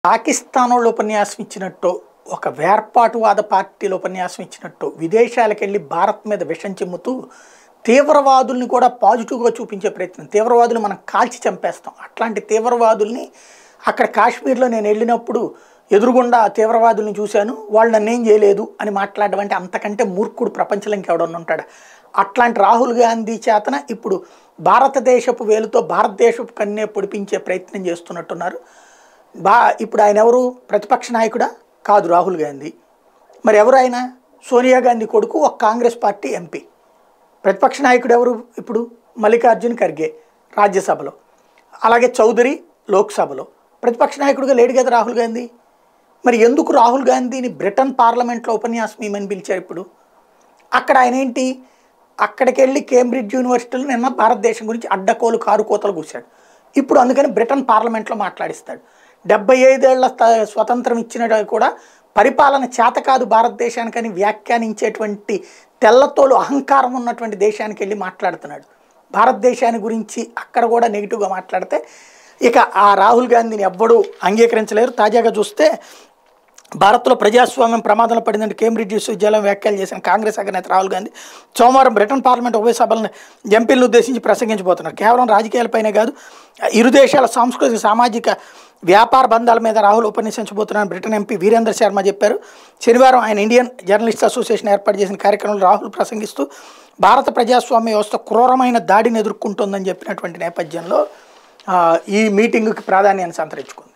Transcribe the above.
పాకిస్తాన్ వాళ్ళు ఉపన్యాసం ఇచ్చినట్టు ఒక వేర్పాటువాద పార్టీలు ఉపన్యాసం ఇచ్చినట్టు విదేశాలకు వెళ్ళి భారత్ మీద విషం చిమ్ముతూ తీవ్రవాదుల్ని కూడా పాజిటివ్గా చూపించే ప్రయత్నం తీవ్రవాదులు మనం కాల్చి చంపేస్తాం అట్లాంటి తీవ్రవాదుల్ని అక్కడ కాశ్మీర్లో నేను వెళ్ళినప్పుడు ఎదురుగుండా ఆ తీవ్రవాదుల్ని చూశాను వాళ్ళు నన్ను ఏం చేయలేదు అని మాట్లాడడం అంటే అంతకంటే మూర్ఖుడు ప్రపంచంలో ఇంకెవడన్నా ఉంటాడు అట్లాంటి రాహుల్ గాంధీ చేతన ఇప్పుడు భారతదేశపు వేలుతో భారతదేశపు కన్నే పొడిపించే ప్రయత్నం చేస్తున్నట్టున్నారు బా ఇప్పుడు ఆయన ఎవరు ప్రతిపక్ష నాయకుడా కాదు రాహుల్ గాంధీ మరి ఎవరు ఆయన సోనియా గాంధీ కొడుకు ఒక కాంగ్రెస్ పార్టీ ఎంపీ ప్రతిపక్ష నాయకుడు ఎవరు ఇప్పుడు మల్లికార్జున్ ఖర్గే రాజ్యసభలో అలాగే చౌదరి లోక్సభలో ప్రతిపక్ష నాయకుడిగా లేడు కదా రాహుల్ గాంధీ మరి ఎందుకు రాహుల్ గాంధీని బ్రిటన్ పార్లమెంట్లో ఉపన్యాసం ఇమ్మని పిలిచారు ఇప్పుడు అక్కడ ఆయన ఏంటి అక్కడికి వెళ్ళి కేంబ్రిడ్జ్ యూనివర్సిటీలో నిన్న భారతదేశం గురించి అడ్డకోలు కారు కోతలు కూశాడు ఇప్పుడు అందుకని బ్రిటన్ పార్లమెంట్లో మాట్లాడిస్తాడు డెబ్బై ఐదేళ్ల త- స్వతంత్రం ఇచ్చిన కూడా పరిపాలన చేత కాదు భారతదేశానికని వ్యాఖ్యానించేటువంటి తెల్లతోలు అహంకారం ఉన్నటువంటి దేశానికి వెళ్ళి మాట్లాడుతున్నాడు భారతదేశాన్ని గురించి అక్కడ కూడా నెగిటివ్గా మాట్లాడితే ఇక ఆ రాహుల్ గాంధీని ఎవ్వడూ అంగీకరించలేరు తాజాగా చూస్తే భారత్లో ప్రజాస్వామ్యం ప్రమాదంలో పడిందంటే కేంబ్రిడ్జ్ విశ్వవిద్యాలయం వ్యాఖ్యలు చేసిన కాంగ్రెస్ అగ్రనేత రాహుల్ గాంధీ సోమవారం బ్రిటన్ పార్లమెంట్ ఉభయ సభలను ఎంపీలను ఉద్దేశించి ప్రసంగించబోతున్నారు కేవలం రాజకీయాలపైనే కాదు ఇరు దేశాల సాంస్కృతిక సామాజిక వ్యాపార బంధాల మీద రాహుల్ ఉపన్యసించబోతున్నారని బ్రిటన్ ఎంపీ వీరేంద్ర శర్మ చెప్పారు శనివారం ఆయన ఇండియన్ జర్నలిస్ట్ అసోసియేషన్ ఏర్పాటు చేసిన కార్యక్రమంలో రాహుల్ ప్రసంగిస్తూ భారత ప్రజాస్వామ్య వ్యవస్థ క్రూరమైన దాడిని ఎదుర్కొంటుందని చెప్పినటువంటి నేపథ్యంలో ఆ, ఈ మీటింగ్కి ప్రాధాన్యాన్ని సంతరించుకుంది